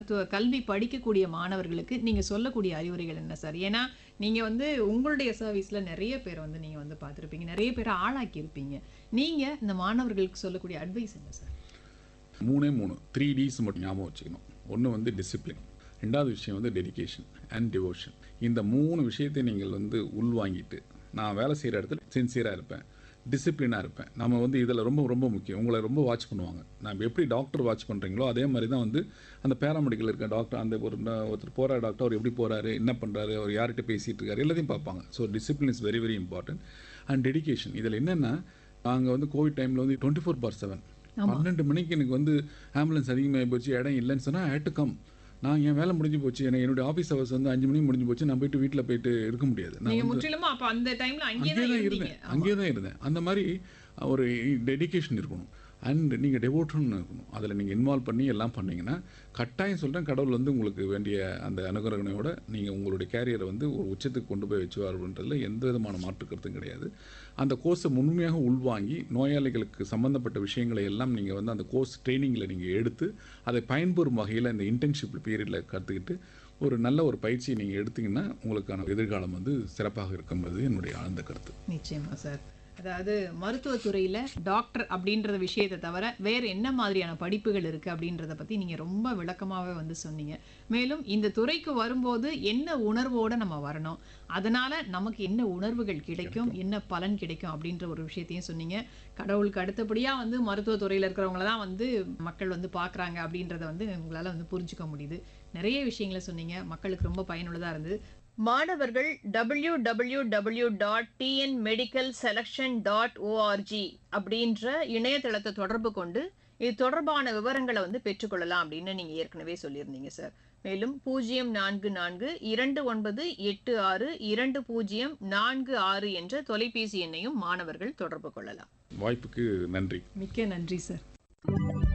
மருத்துவ கல்வி படிக்கக்கூடிய மாணவர்களுக்கு நீங்க சொல்லக்கூடிய அறிவுரைகள் என்ன சார் ஏன்னா நீங்க வந்து உங்களுடைய சர்வீஸ்ல நிறைய பேர் வந்து நீங்க வந்து பார்த்துருப்பீங்க நிறைய பேரை ஆளாக்கி இருப்பீங்க நீங்க இந்த மாணவர்களுக்கு சொல்லக்கூடிய அட்வைஸ் என்ன சார் மூணே மூணு த்ரீ டிஸ் மட்டும் ஞாபகம் வச்சுக்கணும் ஒன்று வந்து டிசிப்ளின் ரெண்டாவது விஷயம் வந்து டெடிகேஷன் அண்ட் டிவோஷன் இந்த மூணு விஷயத்தை நீங்கள் வந்து உள்வாங்கிட்டு நான் வேலை செய்கிற இடத்துல சின்சியராக இருப்பேன் டிசிப்ளினாக இருப்பேன் நம்ம வந்து இதில் ரொம்ப ரொம்ப முக்கியம் உங்களை ரொம்ப வாட்ச் பண்ணுவாங்க நம்ம எப்படி டாக்டர் வாட்ச் பண்ணுறீங்களோ அதே மாதிரி தான் வந்து அந்த பேராமெடிக்கல் இருக்க டாக்டர் அந்த ஒரு ந- ஒருத்தர் போகிற டாக்டர் அவர் எப்படி போகிறாரு என்ன பண்ணுறாரு அவர் யார்கிட்ட பேசிகிட்டு இருக்காரு எல்லாத்தையும் பார்ப்பாங்க so discipline is very very important and dedication இதில் என்னென்னா நாங்கள் வந்து கோவிட் டைமில் வந்து டுவெண்ட்டி ஃபோர் பார் செவன் பன்னெண்டு மணிக்கு எனக்கு வந்து ஆம்புலன்ஸ் அதிகமாகி போச்சு இடம் இல்லைன்னு சொன்னால் ஹேட் டு கம் நான் என் வேலை முடிஞ்சு போச்சு எனக்கு என்னுடைய ஆஃபீஸ் ஹவர்ஸ் வந்து அஞ்சு மணிக்கு முடிஞ்சு போச்சு நான் போயிட்டு வீட்டில் போயிட்டு இருக்க முடியாது நான் நீங்க முற்றிலுமா அப்ப அந்த டைம்ல அங்கேயே அங்கேயே தான் தான் இருந்தீங்க இருந்தேன் அங்கேயே தான் இருந்தேன் அந்த மாதிரி ஒரு டெடிகேஷன் இருக்கணும் அண்ட் நீங்கள் டெவோட்டன் இருக்கணும் அதில் நீங்கள் இன்வால்வ் பண்ணி எல்லாம் பண்ணீங்கன்னா கட்டாயம் சொல்கிறேன் கடவுள் வந்து உங்களுக்கு வேண்டிய அந்த அனுகிரகணையோட நீங்கள் உங்களுடைய கேரியரை வந்து ஒரு உச்சத்துக்கு கொண்டு போய் வச்சுவாருன்றதுல எந்த விதமான மாற்று கருத்தும் கிடையாது அந்த கோர்ஸை முழுமையாக உள்வாங்கி நோயாளிகளுக்கு சம்பந்தப்பட்ட விஷயங்களை எல்லாம் நீங்கள் வந்து அந்த கோர்ஸ் ட்ரைனிங்கில் நீங்கள் எடுத்து அதை பயன்பெறும் வகையில் இந்த இன்டர்ன்ஷிப் பீரியடில் கற்றுக்கிட்டு ஒரு நல்ல ஒரு பயிற்சியை நீங்கள் எடுத்தீங்கன்னா உங்களுக்கான எதிர்காலம் வந்து சிறப்பாக இருக்கும்போது என்னுடைய ஆழ்ந்த கருத்து நிச்சயமா சார் அதாவது மருத்துவத்துறையில் டாக்டர் அப்படின்றத விஷயத்தை தவிர வேறு என்ன மாதிரியான படிப்புகள் இருக்குது அப்படின்றத பற்றி நீங்கள் ரொம்ப விளக்கமாகவே வந்து சொன்னீங்க மேலும் இந்த துறைக்கு வரும்போது என்ன உணர்வோடு நம்ம வரணும் அதனால் நமக்கு என்ன உணர்வுகள் கிடைக்கும் என்ன பலன் கிடைக்கும் அப்படின்ற ஒரு விஷயத்தையும் சொன்னீங்க கடவுளுக்கு அடுத்தபடியாக வந்து மருத்துவத்துறையில் இருக்கிறவங்கள தான் வந்து மக்கள் வந்து பார்க்குறாங்க அப்படின்றத வந்து உங்களால் வந்து புரிஞ்சுக்க முடியுது நிறைய விஷயங்களை சொன்னீங்க மக்களுக்கு ரொம்ப பயனுள்ளதாக இருந்தது மாணவர்கள் W W W dot TN medical selection dot ORG அப்படின்ற இணையதளத்தை தொடர்பு கொண்டு இது தொடர்பான விவரங்களை வந்து பெற்றுக்கொள்ளலாம் அப்படின்னு நீங்கள் ஏற்கனவே சொல்லியிருந்தீங்க சார் மேலும் பூஜ்ஜியம் நான்கு நான்கு இரண்டு ஒன்பது எட்டு ஆறு இரண்டு பூஜ்ஜியம் நான்கு ஆறு என்ற தொலைபேசி எண்ணையும் மாணவர்கள் தொடர்பு கொள்ளலாம் வாய்ப்புக்கு நன்றி மிக்க நன்றி சார்